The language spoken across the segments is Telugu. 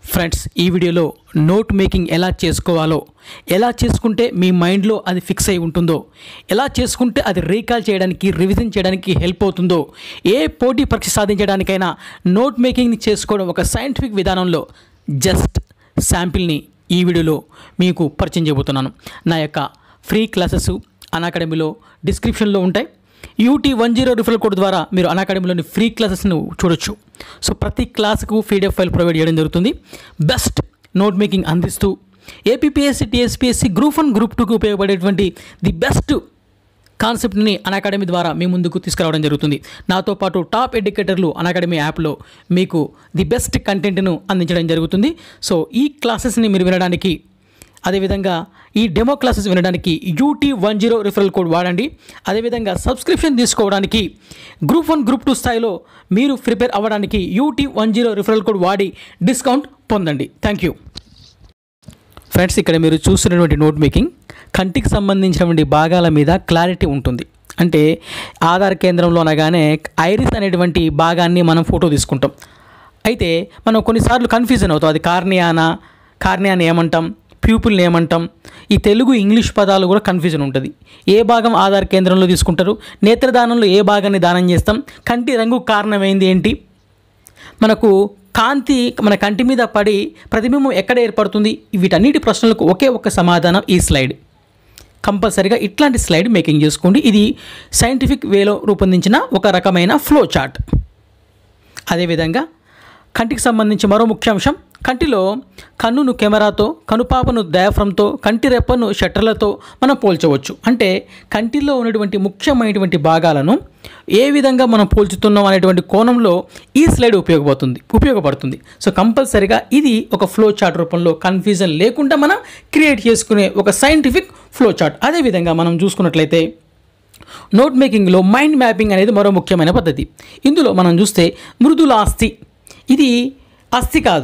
ఫ్రెండ్స్ ఈ వీడియోలో నోట్ మేకింగ్ ఎలా చేసుకోవాలో ఎలా చేసుకుంటే మీ మైండ్లో అది ఫిక్స్ అయి ఉంటుందో ఎలా చేసుకుంటే అది రీకాల్ చేయడానికి రివిజన్ చేయడానికి హెల్ప్ అవుతుందో ఏ పోటీ పరీక్ష సాధించడానికైనా నోట్ మేకింగ్ని చేసుకోవడం ఒక సైంటిఫిక్ విధానంలో జస్ట్ శాంపిల్ని ఈ వీడియోలో మీకు పరిచయం చేయబోతున్నాను నా యొక్క ఫ్రీ క్లాసెస్ అకాడమీలో డిస్క్రిప్షన్లో ఉంటాయి UT one zero referral code ద్వారా మీరు అకాడమీలోని ఫ్రీ క్లాసెస్ను చూడొచ్చు సో ప్రతి క్లాస్కు పీడిఎఫ్ ఫైల్ ప్రొవైడ్ చేయడం జరుగుతుంది బెస్ట్ నోట్ మేకింగ్ అందిస్తూ APSC TSPSC group one group టూకి ఉపయోగపడేటువంటి ది బెస్ట్ కాన్సెప్ట్ని అకాడమీ ద్వారా మీ ముందుకు తీసుకురావడం జరుగుతుంది నాతో పాటు టాప్ ఎడ్యుకేటర్లు అకాడమీ యాప్లో మీకు ది బెస్ట్ కంటెంట్ను అందించడం జరుగుతుంది సో ఈ క్లాసెస్ని మీరు వినడానికి అదేవిధంగా ఈ డెమో క్లాసెస్ వినడానికి UT one zero referral code వాడండి అదేవిధంగా సబ్స్క్రిప్షన్ తీసుకోవడానికి గ్రూప్ వన్ గ్రూప్ టూ స్థాయిలో మీరు ప్రిపేర్ అవ్వడానికి UT one zero referral code వాడి డిస్కౌంట్ పొందండి థ్యాంక్ యూ ఫ్రెండ్స్ ఇక్కడ మీరు చూస్తున్నటువంటి నోట్ మేకింగ్ కంటికి సంబంధించినటువంటి భాగాల మీద క్లారిటీ ఉంటుంది అంటే ఆధార్ కేంద్రంలో అనగానే ఐరిస్ అనేటువంటి భాగాన్ని మనం ఫోటో తీసుకుంటాం అయితే మనం కొన్నిసార్లు కన్ఫ్యూజన్ అవుతాం అది కార్నియానా కార్నియాని ఏమంటాం ప్యూపుల్ని ఏమంటాం ఈ తెలుగు ఇంగ్లీష్ పదాలు కూడా కన్ఫ్యూజన్ ఉంటుంది ఏ భాగం ఆధార్ కేంద్రంలో తీసుకుంటారు నేత్రదానంలో ఏ భాగాన్ని దానం చేస్తాం కంటి రంగు కారణమైంది ఏంటి మనకు కాంతి మన కంటి మీద పడి ప్రతిబింబం ఎక్కడ ఏర్పడుతుంది వీటన్నిటి ప్రశ్నలకు ఒకే ఒక్క సమాధానం ఈ స్లైడ్ కంపల్సరీగా ఇట్లాంటి స్లైడ్ మేకింగ్ చేసుకోండి ఇది సైంటిఫిక్ వేలో రూపొందించిన ఒక రకమైన ఫ్లో చార్ట్ అదేవిధంగా కంటికి సంబంధించి మరో ముఖ్యాంశం కంటిలో కన్నును కెమెరాతో కనుపాపను డయాఫ్రమ్తో కంటి రెప్పను షట్టర్లతో మనం పోల్చవచ్చు అంటే కంటిలో ఉన్నటువంటి ముఖ్యమైనటువంటి భాగాలను ఏ విధంగా మనం పోల్చుతున్నాం అనేటువంటి కోణంలో ఈ స్లైడ్ ఉపయోగపడుతుంది ఉపయోగపడుతుంది సో కంపల్సరిగా ఇది ఒక ఫ్లో చార్ట్ రూపంలో కన్ఫ్యూజన్ లేకుండా మనం క్రియేట్ చేసుకునే ఒక సైంటిఫిక్ ఫ్లో చార్ట్ అదేవిధంగా మనం చూసుకున్నట్లయితే నోట్ మేకింగ్లో మైండ్ మ్యాపింగ్ అనేది మరో ముఖ్యమైన పద్ధతి ఇందులో మనం చూస్తే మృదుల ఆస్తి ఇది అస్థి కాదు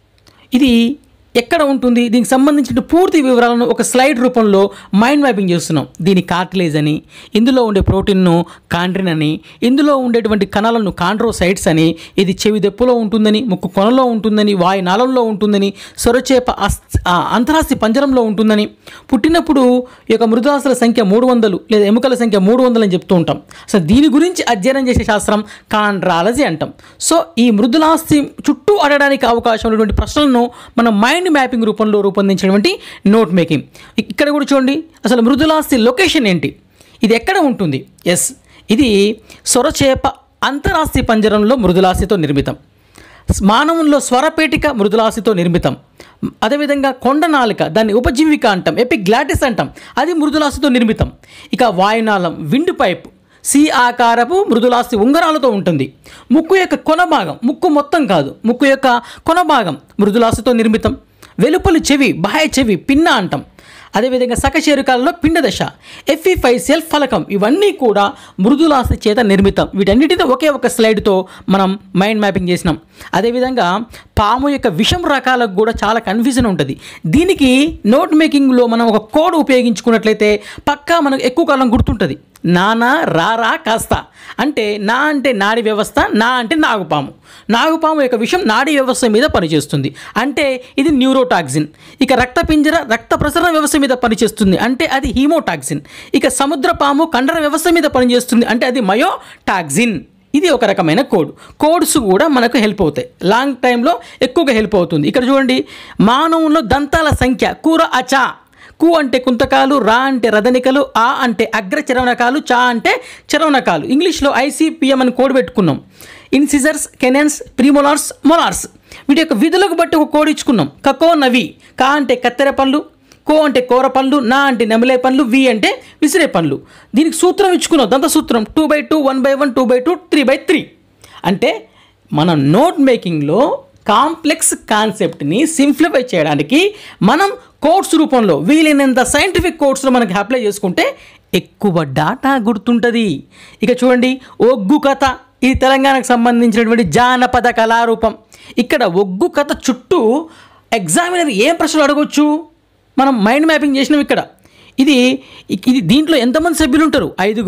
ఇది ఎక్కడ ఉంటుంది దీనికి సంబంధించిన పూర్తి వివరాలను ఒక స్లైడ్ రూపంలో మైండ్ మ్యాపింగ్ చేస్తున్నాం దీని కార్టిలేజ్ అని ఇందులో ఉండే ప్రోటీన్ను కాండ్రిన్ అని ఇందులో ఉండేటువంటి కణాలను కాండ్రోసైట్స్ అని ఇది చెవి దెప్పులో ఉంటుందని ముక్కు కొనలో ఉంటుందని వాయు నాళంలో ఉంటుందని సొరచేప అస్- ఆ, అంతరాస్తి పంజరంలో ఉంటుందని పుట్టినప్పుడు ఈ యొక్క మృదులాస్తుల సంఖ్య మూడు వందలు లేదా ఎముకల సంఖ్య మూడు వందలు అని చెప్తూ ఉంటాం అసలు దీని గురించి అధ్యయనం చేసే శాస్త్రం కాండ్రాలజీ అంటాం సో ఈ మృదులాస్తి చుట్టూ అడగడానికి అవకాశం ఉన్నటువంటి ప్రశ్నలను మనం మైండ్ మ్యాపింగ్ రూపంలో రూపొందించినటువంటి నోట్ మేకింగ్ ఇక్కడ కూడా చూడండి అసలు మృదులాస్తి లొకేషన్ ఏంటి ఇది ఎక్కడ ఉంటుంది ఎస్ ఇది సొరచేప అంతరాస్తి పంజరంలో మృదులాస్తితో నిర్మితం మానవుల్లో స్వరపేటిక మృదులాస్తితో నిర్మితం అదేవిధంగా కొండ నాలుక దాన్ని ఉపజీవిక అంటాం ఎపిగ్లాటిస్ అంటాం అది మృదులాస్తితో నిర్మితం ఇక వాయునాళం విండ్ పైప్ సి ఆకారపు మృదులాస్తి ఉంగరాలతో ఉంటుంది ముక్కు యొక్క కొన భాగం ముక్కు మొత్తం కాదు ముక్కు యొక్క కొన భాగం మృదులాస్తితో నిర్మితం వెలుపలి చెవి బాహ్య చెవి పిన్న అంటాం అదేవిధంగా సకశేరుకాలలో పిండ దశ ఎఫ్ఈ ఫైవ్ సెల్ ఫలకం ఇవన్నీ కూడా మృదులాస్తి చేత నిర్మితం వీటన్నిటితో ఒకే ఒక స్లైడ్తో మనం మైండ్ మ్యాపింగ్ చేసినాం అదేవిధంగా పాము యొక్క విషం రకాలకు కూడా చాలా కన్ఫ్యూజన్ ఉంటుంది దీనికి నోట్ మేకింగ్లో మనం ఒక కోడ్ ఉపయోగించుకున్నట్లయితే పక్కా మనకు ఎక్కువ కాలం గుర్తుంటుంది నానా రారా కాస్త అంటే నా అంటే నాడి వ్యవస్థ నా అంటే నాగుపాము నాగుపాము యొక్క విషయం నాడీ వ్యవస్థ మీద పనిచేస్తుంది అంటే ఇది న్యూరోటాక్సిన్ ఇక రక్తపింజర రక్త ప్రసరణ వ్యవస్థ మీద పనిచేస్తుంది అంటే అది హీమోటాక్సిన్ ఇక సముద్ర పాము కండర వ్యవస్థ మీద పనిచేస్తుంది అంటే అది మయోటాక్సిన్ ఇది ఒక రకమైన కోడ్ కోడ్స్ కూడా మనకు హెల్ప్ అవుతాయి లాంగ్ టైంలో ఎక్కువగా హెల్ప్ అవుతుంది ఇక్కడ చూడండి మానవుల్లో దంతాల సంఖ్య కూర అచా కు అంటే కుంతకాలు రా అంటే రదనికలు ఆ అంటే అగ్ర చరవణకాలు చా అంటే చరవణకాలు ఇంగ్లీష్లో ఐసీపీఎం అని కోడ్ పెట్టుకున్నాం ఇన్సిజర్స్ కెనెన్స్ ప్రీమోలార్స్ మొలార్స్ వీటి యొక్క విధులకు బట్టి ఒక కోడ్ ఇచ్చుకున్నాం కకో నవి కా అంటే కత్తెర పళ్ళు కో అంటే కూర పళ్ళు నా అంటే నెమలే పళ్ళు వి అంటే విసిరే పళ్ళు దీనికి సూత్రం ఇచ్చుకున్నాం దంత సూత్రం two by two one by one two by two three by three అంటే మన నోట్ మేకింగ్లో కాంప్లెక్స్ కాన్సెప్ట్ని సింప్లిఫై చేయడానికి మనం కోడ్స్ రూపంలో వీలైనంత సైంటిఫిక్ కోడ్స్లో మనకి అప్లై చేసుకుంటే ఎక్కువ డాటా గుర్తుంటుంది ఇక చూడండి ఒగ్గు కథ ఇది తెలంగాణకు సంబంధించినటువంటి జానపద కళారూపం ఇక్కడ ఒగ్గు కథ చుట్టూ ఎగ్జామినర్ ఏం ప్రశ్నలు అడగొచ్చు మనం మైండ్ మ్యాపింగ్ చేసినాం ఇక్కడ ఇది ఇది దీంట్లో ఎంతమంది సభ్యులు ఉంటారు ఐదుగురు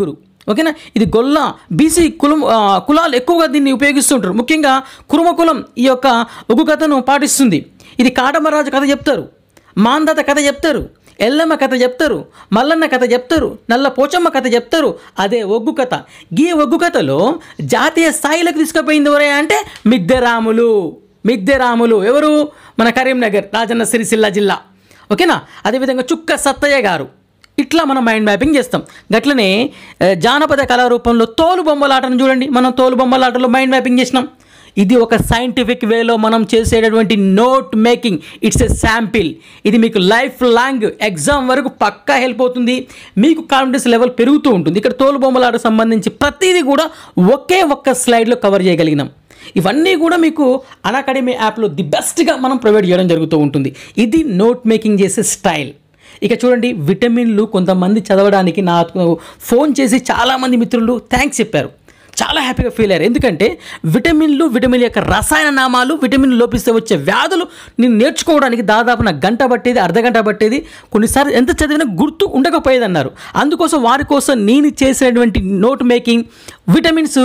ఓకేనా ఇది గొల్ల బీసీ కులం ఆ, కులాలు ఎక్కువగా దీన్ని ఉపయోగిస్తుంటారు ముఖ్యంగా కురుమ కులం ఈ యొక్క ఒగ్గు కథను పాటిస్తుంది ఇది కాటమరాజు కథ చెప్తారు మాందత కథ చెప్తారు ఎల్లమ్మ కథ చెప్తారు మల్లన్న కథ చెప్తారు నల్ల పోచమ్మ కథ చెప్తారు అదే ఒగ్గు కథ ఈ ఒగ్గు కథలో జాతీయ స్థాయిలోకి తీసుకుపోయింది ఎవరే అంటే మిద్దెరాములు మిద్దెరాములు ఎవరు మన కరీంనగర్ రాజన్న సిరిసిల్ల జిల్లా ఓకేనా అదేవిధంగా చుక్క సత్తయ్య గారు ఇట్లా మనం మైండ్ మ్యాపింగ్ చేస్తాం గట్లనే ఆ, జానపద కళారూపంలో తోలు బొమ్మలాటను చూడండి మనం తోలు బొమ్మలాటలో మైండ్ మ్యాపింగ్ చేసినాం ఇది ఒక సైంటిఫిక్ వేలో మనం చేసేటటువంటి note making it's a sample ఇది మీకు లైఫ్ లాంగ్ ఎగ్జామ్ వరకు పక్కా హెల్ప్ అవుతుంది మీకు కాన్ఫిడెన్స్ లెవెల్ పెరుగుతూ ఉంటుంది ఇక్కడ తోలు బొమ్మలాట సంబంధించి ప్రతిదీ కూడా ఒకే ఒక్క స్లైడ్లో కవర్ చేయగలిగినాం ఇవన్నీ కూడా మీకు అకాడమీ యాప్లో ది బెస్ట్గా మనం ప్రొవైడ్ చేయడం జరుగుతూ ఉంటుంది ఇది నోట్ మేకింగ్ చేసే స్టైల్ ఇక చూడండి విటమిన్లు కొంతమంది చదవడానికి నాకు ఫోన్ చేసి చాలామంది మిత్రులు థ్యాంక్స్ చెప్పారు చాలా హ్యాపీగా ఫీల్ అయ్యారు ఎందుకంటే విటమిన్లు విటమిన్ యొక్క రసాయన నామాలు విటమిన్ లోపిస్తే వచ్చే వ్యాధులు నేను నేర్చుకోవడానికి దాదాపు నాకు గంట పట్టేది అర్ధ గంట పట్టేది కొన్నిసార్లు ఎంత చదివినా గుర్తు ఉండకపోయేది అన్నారు అందుకోసం వారి కోసం నేను చేసినటువంటి note making vitamins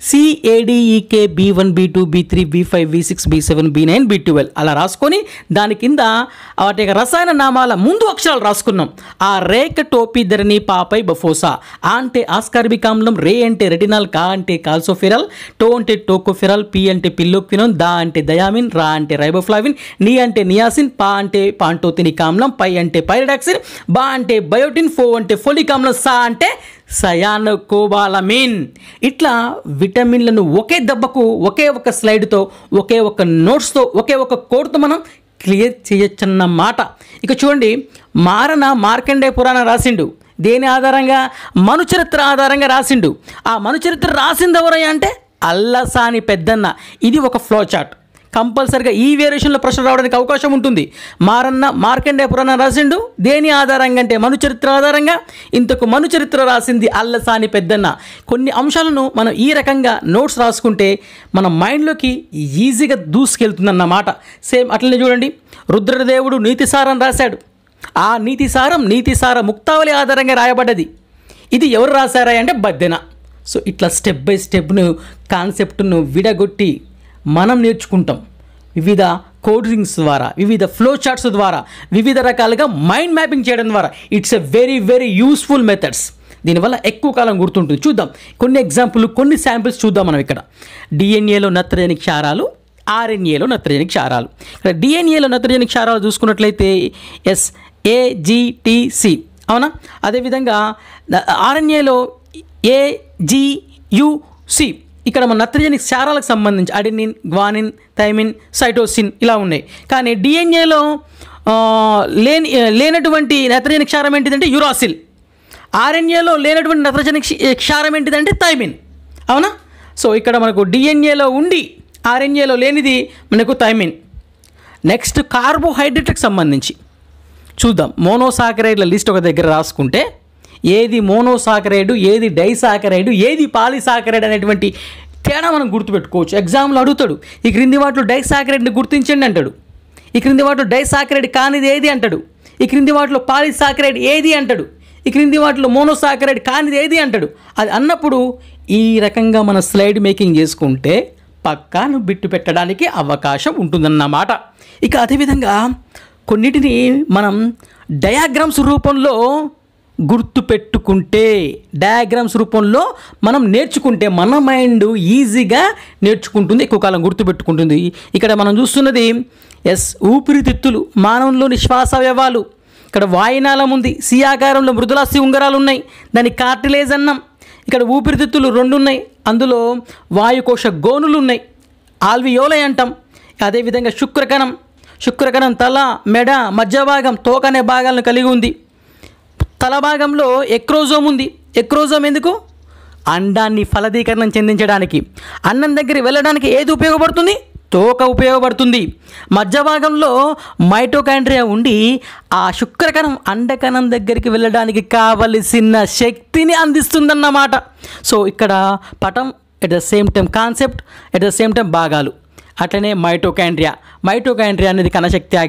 C A D E K B one B two B three B five B six B seven B nine B twelve అలా రాసుకొని దాని కింద వాటి యొక్క రసాయన నామాల ముందు అక్షరాలు రాసుకున్నాం ఆ రేక టోపీ ధరణి పాపై బఫోసా ఆ అంటే ఆస్కార్బిక్ ఆమ్లం రే అంటే రెటినాల్ కా అంటే కాల్సోఫిరల్ టో అంటే టోకోఫిరల్ పి అంటే పిల్లోక్వినోన్ దా అంటే దయామిన్ రా అంటే రైబోఫ్లావిన్ నీ అంటే నియాసిన్ పా అంటే పాంటోతినిక్ ఆమ్లం పై అంటే పైరడాక్సిన్ బా అంటే బయోటిన్ ఫో అంటే ఫోలిక్ ఆమ్లం సా అంటే సయాన్ కోబాలమిన్ ఇట్లా విటమిన్లను ఒకే దెబ్బకు ఒకే ఒక స్లైడ్తో ఒకే ఒక నోట్స్తో ఒకే ఒక కోడ్తో మనం క్లియర్ చేయొచ్చన్నమాట ఇక చూడండి మారన మార్కండే పురాణం రాసిండు దేని ఆధారంగా మనుచరిత్ర ఆధారంగా రాసిండు ఆ మనుచరిత్ర రాసింది ఎవరయ్యా అంటే అల్లసాని పెద్దన్న ఇది ఒక ఫ్లో చార్ట్ కంపల్సరిగా ఈ వేరియేషన్లో ప్రశ్న రావడానికి అవకాశం ఉంటుంది మారన్న మార్కండే పురాణం రాసిండు దేని ఆధారంగా అంటే మనుచరిత్ర ఆధారంగా ఇంతకు మనుచరిత్ర రాసింది అల్లసాని పెద్దన్న కొన్ని అంశాలను మనం ఈ రకంగా నోట్స్ రాసుకుంటే మన మైండ్లోకి ఈజీగా దూసుకెళ్తుందన్నమాట సేమ్ అట్లనే చూడండి రుద్రదేవుడు నీతిసారం రాశాడు ఆ నీతిసారం నీతిసార ముక్తావళి ఆధారంగా రాయబడ్డది ఇది ఎవరు రాశారా అంటే బద్దెన సో ఇట్లా స్టెప్ బై స్టెప్ను కాన్సెప్ట్ను విడగొట్టి మనం నేర్చుకుంటాం వివిధ కోడింగ్స్ ద్వారా వివిధ ఫ్లో చార్ట్స్ ద్వారా వివిధ రకాలుగా మైండ్ మ్యాపింగ్ చేయడం ద్వారా it's a very very useful methods దీనివల్ల ఎక్కువ కాలం గుర్తుంటుంది చూద్దాం కొన్ని ఎగ్జాంపుల్ కొన్ని శాంపిల్స్ చూద్దాం మనం ఇక్కడ డిఎన్ఏలో నత్రజని క్షారాలు ఆర్ఎన్ఏలో నత్రజని క్షారాలు ఇక్కడ డిఎన్ఏలో నత్రజని క్షారాలు చూసుకున్నట్లయితే ఎస్ ఏజిటిసి అవునా అదేవిధంగా ఆర్ఎన్ఏలో ఏజియుసి ఇక్కడ మన నత్రజని క్షారాలకు సంబంధించి అడినిన్ గ్వానిన్ థైమిన్ సైటోసిన్ ఇలా ఉన్నాయి కానీ డిఎన్ఏలో లేని లేనటువంటి నత్రజని క్షారం ఏంటిదంటే యురాసిల్ ఆర్ఎన్ఏలో లేనటువంటి నత్రజని క్ష- క్షారం ఏంటిదంటే థైమిన్ అవునా సో ఇక్కడ మనకు డిఎన్ఏలో ఉండి ఆర్ఎన్ఏలో లేనిది మనకు థైమిన్ నెక్స్ట్ కార్బోహైడ్రేట్కి సంబంధించి చూద్దాం మోనోసాకరైడ్ల లిస్ట్ ఒక దగ్గర రాసుకుంటే ఏది మోనోసాకరైడ్ ఏది డైసాకరైడ్ ఏది పాలిసాకరైడ్ అనేటువంటి తేడా మనం గుర్తుపెట్టుకోవచ్చు ఎగ్జామ్లో అడుగుతాడు ఈ క్రింది వాటిలో డైసాకరైడ్ని గుర్తించండి అంటాడు ఈ క్రింది వాటిలో డైసాకరైడ్ కానిది ఏది అంటాడు ఈ క్రింది వాటిలో పాలిసాకరైడ్ ఏది అంటాడు ఈ క్రింది వాటిలో మోనోసాకరైడ్ కానిది ఏది అంటాడు అది అన్నప్పుడు ఈ రకంగా మన స్లైడ్ మేకింగ్ చేసుకుంటే పక్కాను బిట్టు పెట్టడానికి అవకాశం ఉంటుందన్నమాట ఇక అదేవిధంగా కొన్నిటిని మనం డయాగ్రామ్స్ రూపంలో గుర్తు పెట్టుకుంటే డయాగ్రామ్స్ రూపంలో మనం నేర్చుకుంటే మన మైండ్ ఈజీగా నేర్చుకుంటుంది ఎక్కువ కాలం గుర్తుపెట్టుకుంటుంది ఇక్కడ మనం చూస్తున్నది ఎస్ ఊపిరితిత్తులు మానవుల్లోని శ్వాస వ్యవాలు ఇక్కడ వాయునాళం ఉంది సి ఆకారంలో మృదులాస్థి ఉంగరాలు ఉన్నాయి దాని కార్టిలేజ్ అన్నాం ఇక్కడ ఊపిరితిత్తులు రెండు ఉన్నాయి అందులో వాయుకోశ గోనులు ఉన్నాయి ఆల్వియోలై అంటాం అదేవిధంగా శుక్రకణం శుక్రకణం తల మెడ మధ్య భాగం తోక అనే భాగాలను కలిగి ఉంది తల భాగంలో ఎక్రోజోమ్ ఉంది ఎక్రోజోమ్ ఎందుకు అండాన్ని ఫలదీకరణం చెందించడానికి అన్నం దగ్గర వెళ్ళడానికి ఏది ఉపయోగపడుతుంది తోక ఉపయోగపడుతుంది మధ్య భాగంలో మైటోకాండ్రియా ఉండి ఆ శుక్రకణం అండకణం దగ్గరికి వెళ్ళడానికి కావలసిన శక్తిని అందిస్తుందన్నమాట సో ఇక్కడ పటం at the same time concept at the same time భాగాలు అట్లనే మైటోకాండ్రియా మైటోకాండ్రియా అనేది కణశక్తి ఆగారం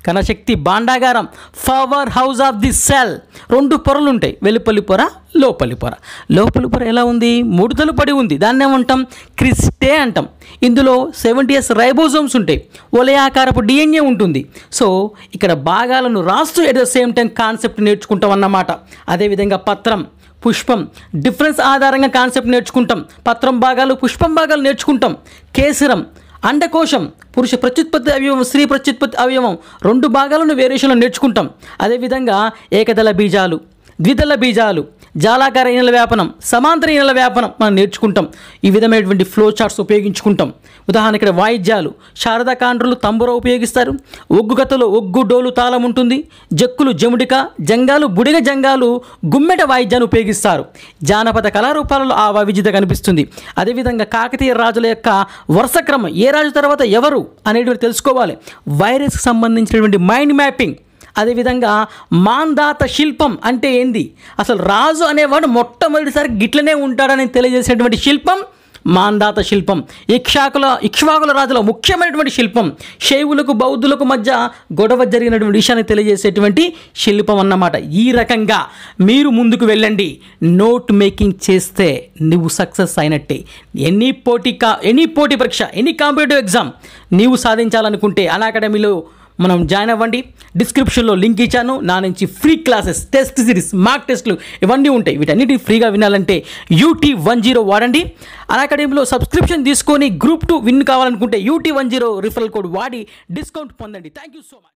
కణశక్తి భాండాగారం power house of the cell రెండు పొరలు ఉంటాయి వెలుపలి పొర లోపలి పొర లోపలి పొర ఎలా ఉంది ముడతలు పడి ఉంది దాన్ని ఏమంటాం క్రిస్టే అంటాం ఇందులో సెవెంటీ ఎస్ రైబోజోమ్స్ ఉంటాయి వలయాకారపు డిఎన్ఏ ఉంటుంది సో ఇక్కడ భాగాలను రాస్తూ at the same time concept నేర్చుకుంటాం అన్నమాట అదేవిధంగా పత్రం పుష్పం డిఫరెన్స్ ఆధారంగా కాన్సెప్ట్ నేర్చుకుంటాం పత్రం భాగాలు పుష్పం భాగాలు నేర్చుకుంటాం కేసరం అండకోశం పురుష ప్రత్యుత్పత్తి అవయవం స్త్రీ ప్రత్యుత్పత్తి అవయవం రెండు భాగాలను వేరియేషన్లో నేర్చుకుంటాం అదేవిధంగా ఏకదళ బీజాలు ద్విదళ బీజాలు జాలాకార ఈనెల వ్యాపనం సమాంతర ఈనెల వ్యాపనం మనం నేర్చుకుంటాం ఈ విధమైనటువంటి ఫ్లో చార్ట్స్ ఉపయోగించుకుంటాం ఉదాహరణ ఇక్కడ వాయిద్యాలు శారదా కాండ్రులు తంబుర ఉపయోగిస్తారు ఒగ్గు కథలో ఒగ్గు డోలు తాళం ఉంటుంది జక్కులు జముడిక జంగాలు బుడిగ జంగాలు గుమ్మెట వాయిద్యాన్ని ఉపయోగిస్తారు జానపద కళారూపాలలో ఆ వైవిధ్యత కనిపిస్తుంది అదేవిధంగా కాకతీయ రాజుల యొక్క వరుస క్రమం ఏ రాజు తర్వాత ఎవరు అనేటువంటి తెలుసుకోవాలి వైరస్కి సంబంధించినటువంటి మైండ్ మ్యాపింగ్ అదేవిధంగా మాందాత శిల్పం అంటే ఏంది అసలు రాజు అనేవాడు మొట్టమొదటిసారి గిట్లనే ఉంటాడని తెలియజేసినటువంటి శిల్పం మాందాత శిల్పం ఇక్షాకుల ఇక్ష్వాకుల రాజుల ముఖ్యమైనటువంటి శిల్పం శైవులకు బౌద్ధులకు మధ్య గొడవ జరిగినటువంటి విషయాన్ని తెలియజేసేటువంటి శిల్పం అన్నమాట ఈ రకంగా మీరు ముందుకు వెళ్ళండి నోట్ మేకింగ్ చేస్తే నువ్వు సక్సెస్ అయినట్టే ఎనీ పోటీ కా ఎనీ పోటీ పరీక్ష ఎనీ కాంపిటేటివ్ ఎగ్జామ్ నీవు సాధించాలనుకుంటే అన్ అకాడమీలో మనం జాయిన్ అవ్వండి డిస్క్రిప్షన్లో లింక్ ఇచ్చాను నా నుంచి free classes test series mark టెస్ట్లు ఇవన్నీ ఉంటాయి వీటన్నిటిని ఫ్రీగా వినాలంటే యూటీ వన్ జీరో వాడండి అకాడమీలో సబ్స్క్రిప్షన్ తీసుకొని గ్రూప్ టూ విన్ కావాలనుకుంటే UT one zero referral code వాడి డిస్కౌంట్ పొందండి థ్యాంక్ యూ సో మచ్